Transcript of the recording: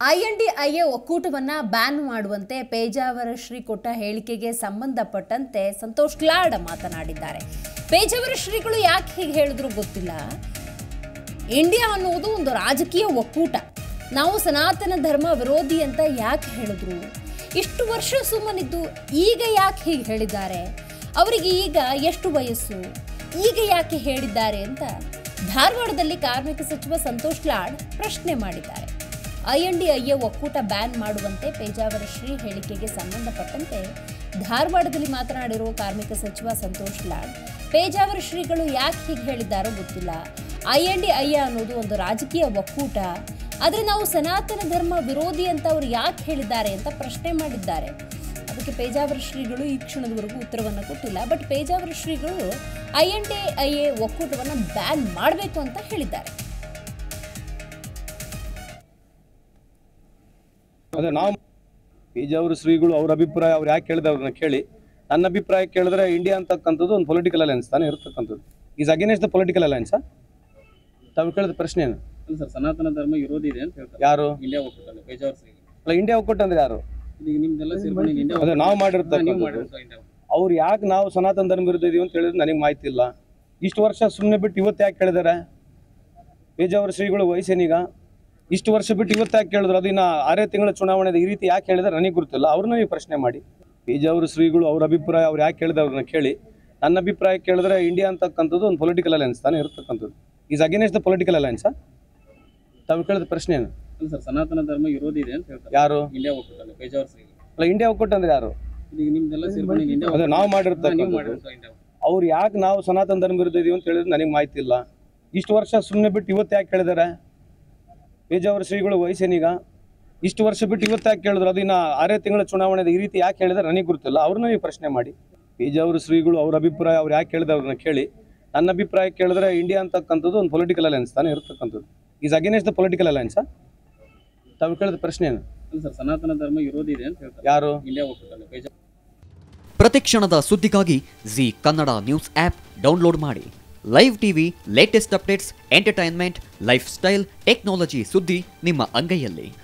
INDIA ಒಕ್ಕೂಟವನ್ನ ban ಮಾಡುವಂತೆ ಪೇಜಾವರ ಶ್ರೀ ಕೊಟ್ಟ ಹೇಳಿಕೆಗೆ ಸಂಬಂಧಪಟ್ಟಂತೆ ಸಂತೋಷ್ ಲಾಡ್ ಮಾತನಾಡಿದ್ದಾರೆ ಪೇಜಾವರ ಶ್ರೀಗಳು ಯಾಕೆ ಹೀಗೆ ಹೇಳಿದ್ರು ಗೊತ್ತಿಲ್ಲ ಇಂಡಿಯಾ ಅನ್ನೋದು ಒಂದು ರಾಜಕೀಯ ಒಕ್ಕೂಟ ನಾವು ಸನಾತನ ಧರ್ಮ ವಿರೋಧಿ ಅಂತ ಯಾಕೆ ಹೇಳಿದ್ರು ಇಷ್ಟು ವರ್ಷ ಸುಮ್ಮನಿದ್ದು ಈಗ ಯಾಕೆ ಹೀಗೆ ಹೇಳಿದ್ದಾರೆ ಅವರಿಗೆ ಈಗ ಎಷ್ಟು ವಯಸ್ಸು ಈಗ ಯಾಕೆ ಹೇಳಿದ್ದಾರೆ ಅಂತ ಧಾರವಾಡದಲ್ಲಿ ಕಾರ್ಮಿಕ ಸಚಿವ ಸಂತೋಷ್ ಲಾಡ್ ಪ್ರಶ್ನೆ ಮಾಡಿದ್ದಾರೆ ಐಎನ್ಡಿಐಎ ಒಕ್ಕೂಟ ಬ್ಯಾನ್ ಮಾಡುವಂತೆ ಪೇಜಾವರ ಶ್ರೀ ಹೇಳಿಕೆಗೆ ಸಂಬಂಧಪಟ್ಟಂತೆ ಧಾರವಾಡದಲ್ಲಿ ಮಾತನಾಡಿರುವ ಕಾರ್ಮಿಕ ಸಚಿವ ಸಂತೋಷ್ ಲಾಡ್ ಪೇಜಾವರ ಶ್ರೀಗಳು ಯಾಕೆ ಹೀಗೆ ಹೇಳಿದ್ದಾರೋ ಗೊತ್ತಿಲ್ಲ ಐಎನ್ಡಿಐಎ ಅನ್ನೋದು ಒಂದು ರಾಜಕೀಯ ಒಕ್ಕೂಟ ಆದರೆ ನಾವು ಸನಾತನ ಧರ್ಮ ವಿರೋಧಿ ಅಂತ ಅವ್ರು ಯಾಕೆ ಹೇಳಿದ್ದಾರೆ ಅಂತ ಪ್ರಶ್ನೆ ಮಾಡಿದ್ದಾರೆ ಅದಕ್ಕೆ ಪೇಜಾವರ ಶ್ರೀಗಳು ಈ ಕ್ಷಣದವರೆಗೂ ಉತ್ತರವನ್ನು ಕೊಟ್ಟಿಲ್ಲ ಬಟ್ ಪೇಜಾವರ ಶ್ರೀಗಳು I N D I A ಒಕ್ಕೂಟವನ್ನು ಬ್ಯಾನ್ ಮಾಡಬೇಕು ಅಂತ ಹೇಳಿದ್ದಾರೆ ಅದೇ ನಾವು ಪೇಜಾವರ ಶ್ರೀಗಳು ಅವ್ರ ಅಭಿಪ್ರಾಯ ಅವ್ರು ಯಾಕೆ ಕೇಳಿದ್ರೆ ಅವ್ರನ್ನ ಕೇಳಿ ನನ್ನ ಅಭಿಪ್ರಾಯ ಕೇಳಿದ್ರೆ ಇಂಡಿಯಾ ಅಂತಕ್ಕಂಥದ್ದು ಒಂದು ಪೊಲಿಟಿಕಲ್ ಅಲಯನ್ಸ್ ತಾನೇ ಇರ್ತಕ್ಕಂಥದ್ದು is against the political alliance ತಾವು ಕೇಳಿದ ಪ್ರಶ್ನೆ ಏನು ಅಲ್ಲ ಸರ್ ಸನಾತನ ಧರ್ಮ ವಿರೋಧಿ ಇದೆ ಅಂತ ಹೇಳ್ತಾರೆ ಯಾರು ಇಂಡಿಯಾ ಒಕ್ಕೂಟದಲ್ಲಿ ಪೇಜಾವರ್ ಶ್ರೀಗಳು ಅಲ್ಲ ಇಂಡಿಯಾ ಒಕ್ಕೂಟ ಅಂದ್ರೆ ಯಾರು ಈಗ ನಿಮ್ದೆಲ್ಲ ಸೇರ್ಕೊಂಡು ಈಗ ಇಂಡಿಯಾ ಅದೇ ನಾವು ಒಕ್ಕೂಟ- ಹಾ, ನೀವು ಮಾಡಿರ್ತಕ್ಕಂಥದ್ದು ಮಾಡಿರೋ ಇಂಡಿಯಾ ಒಕ್ಕೂಟ. ಅವ್ರು ಯಾಕೆ ನಾವು ಸನಾತನ ಧರ್ಮ ವಿರುದ್ಧ ಇದೀವಿ ಅಂತ ಹೇಳಿದ್ರೆ ನನಗೆ ಮಾಹಿತಿ ಇಲ್ಲ ಇಷ್ಟು ವರ್ಷ ಸುಮ್ಮನೆ ಬಿಟ್ಟು ಇವತ್ತು ಯಾಕೆ ಕೇಳಿದಾರೆ ಪೇಜಾವರ ಶ್ರೀಗಳು ವಯಸ್ಸೇನೀಗ ಇಷ್ಟು ವರ್ಷ ಬಿಟ್ಟು ಇವತ್ತು ಯಾಕೆ ಕೇಳಿದ್ರು ಅದು ಇನ್ನು ಆರೇ ತಿಂಗಳ ಚುನಾವಣೆ ಈ ರೀತಿ ಯಾಕೆ ಹೇಳಿದ್ರೆ ನನಗೆ ಗೊತ್ತಿಲ್ಲ ಅವ್ರನ್ನ ನೀವು ಪ್ರಶ್ನೆ ಮಾಡಿ ಪೇಜಾವರ ಶ್ರೀಗಳು ಅವ್ರ ಅಭಿಪ್ರಾಯ ಅವ್ರು ಯಾಕೆ ಕೇಳಿದ್ರೆ ಅವ್ರನ್ನ ಕೇಳಿ ನನ್ನ ಅಭಿಪ್ರಾಯ ಕೇಳಿದ್ರೆ ಇಂಡಿಯಾ ಅಂತಕ್ಕಂಥದ್ದು ಒಂದು ಪೊಲಿಟಿಕಲ್ ಅಲಯನ್ಸ್ ತಾನೇ ಇರ್ತಕ್ಕಂಥದ್ದು is against the political alliance ತಾವು ಕೇಳಿದ ಪ್ರಶ್ನೆ ಏನು ಅಲ್ಲ ಸರ್ ಸನಾತನ ಧರ್ಮ ವಿರೋಧಿ ಇದೆ ಅಂತ ಹೇಳ್ತಾರೆ ಯಾರು ಇಂಡಿಯಾ ಒಕ್ಕೂಟದಲ್ಲಿ ಪೇಜಾವರ್ ಶ್ರೀಗಳು ಅಲ್ಲ ಇಂಡಿಯಾ ಒಕ್ಕೂಟ ಅಂದ್ರೆ ಯಾರು ಈಗ ನಿಮ್ದೆಲ್ಲ ಸೇರ್ಕೊಂಡು ಈಗ ಇಂಡಿಯಾ ಅದೇ ಒಕ್ಕೂಟ- ನಾವು ಹಾ, ನೀವು ಮಾಡಿರ್ತಕ್ಕಂಥದ್ದು ಮಾಡಿರೋ ಇಂಡಿಯಾ ಒಕ್ಕೂಟ. ಅವ್ರು ಯಾಕೆ ನಾವು ಸನಾತನ ಧರ್ಮ ವಿರುದ್ಧ ಇದೀವಿ ಅಂತ ಹೇಳಿದ್ರೆ ನನಗೆ ಮಾಹಿತಿ ಇಲ್ಲ ಇಷ್ಟು ವರ್ಷ ಸುಮ್ಮನೆ ಬಿಟ್ಟು ಇವತ್ತು ಯಾಕೆ ಕೇಳಿದಾರೆ ಪೇಜಾವರ ಶ್ರೀಗಳು ವಯಸ್ಸೇನೀಗ ಇಷ್ಟು ವರ್ಷ ಬಿಟ್ಟು ಇವತ್ತು ಯಾಕೆ ಕೇಳಿದ್ರು ಅದು ಇನ್ನು ಆರೇ ತಿಂಗಳ ಚುನಾವಣೆ ಈ ರೀತಿ ಯಾಕೆ ಹೇಳಿದ್ರೆ ನನಗೆ ಗೊತ್ತಿಲ್ಲ ಅವ್ರನ್ನ ನೀವು ಪ್ರಶ್ನೆ ಮಾಡಿ ಪೇಜಾವರ ಶ್ರೀಗಳು ಅವ್ರ ಅಭಿಪ್ರಾಯ ಅವ್ರು ಯಾಕೆ ಕೇಳಿದ್ರೆ ಅವ್ರನ್ನ ಕೇಳಿ ನನ್ನ ಅಭಿಪ್ರಾಯ ಕೇಳಿದ್ರೆ ಇಂಡಿಯಾ ಅಂತಕ್ಕಂಥದ್ದು ಒಂದು ಪೊಲಿಟಿಕಲ್ ಅಲಯನ್ಸ್ ತಾನೇ ಇರ್ತಕ್ಕಂಥದ್ದು is against the political alliance ತಾವು ಕೇಳಿದ ಪ್ರಶ್ನೆ ಏನು ಅಲ್ಲ ಸರ್ ಸನಾತನ ಧರ್ಮ ವಿರೋಧಿ ಇದೆ ಅಂತ ಹೇಳ್ತಾರೆ ಯಾರು ಇಂಡಿಯಾ ಒಕ್ಕೂಟದಲ್ಲಿ ಪೇಜಾವರ್ ಪ್ರತಿಕ್ಷಣದ ಸುದ್ದಿಗಾಗಿ Zee Kannada news app download ಮಾಡಿ live TV latest updates entertainment lifestyle technology ಸುದ್ದಿ ನಿಮ್ಮ ಅಂಗೈಯಲ್ಲಿ